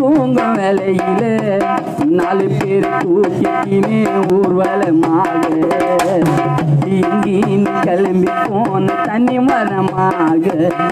தூங்கும் வேலையில நாலு பேர் தூக்கிக்கினே ஊர்வலமாக இங்கி கிளம்பி போன தனி மரமாக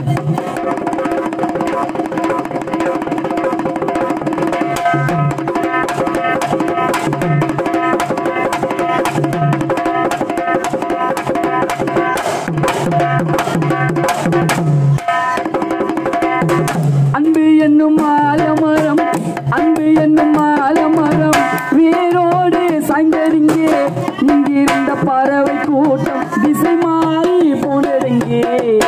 அன்பு என்னும் ஆலமரம் அன்பு என்னும் ஆலமரம் வேரோடு சாய்ந்தறிங்கே இங்கிருந்த பறவை கூட்டம் திசை மாறி போனதுங்கே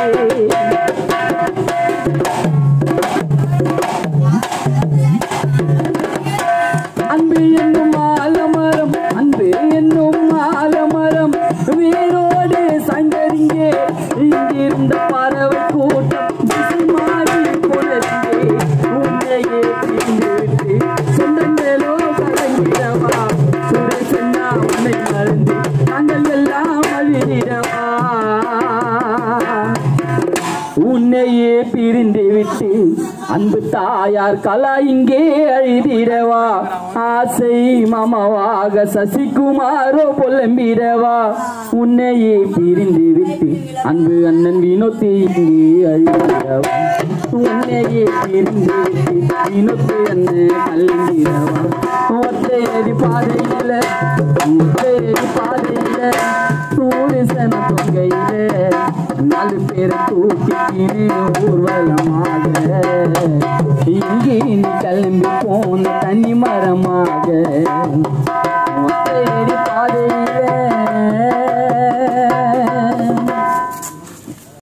அன்பு என்னும் ஆலமரம் அன்பு என்னும் ஆலமரம் வேரோடு சாய்ந்தறிங்கே இங்கிருந்த பறவை கூட்டம் திசை மாறி போனதுங்கே உன்னையே பிரிந்துவிட்டு சொந்தங்களோ கலங்கிடவா சுரேசன்னா உன்னை மறந்து நாங்கள் எல்லாம் அழிந்திடவா உன்னையே பிரிந்து விட்டு அன்பு தாயார் கலா இங்கே அழுதிடவா ஆசை மாமாவாக சசிகுமாரோ புலம்பிடவா உன்னையே பிரிந்து விட்டு அன்பு அண்ணன் வினோத்து இங்கே அழுதிடவா உன்னையே பிரிந்து விட்டு வினோத்து அண்ணன் கல்லிடவா ஒத்தையடி பாதையில ஒத்தையடி பாதையில சூரியசன தொங்கையில நாலு பேரை தூக்கிக்கினே ஊர்வலமாக இங்கே நீ கிளம்பி போன தனி மரமாக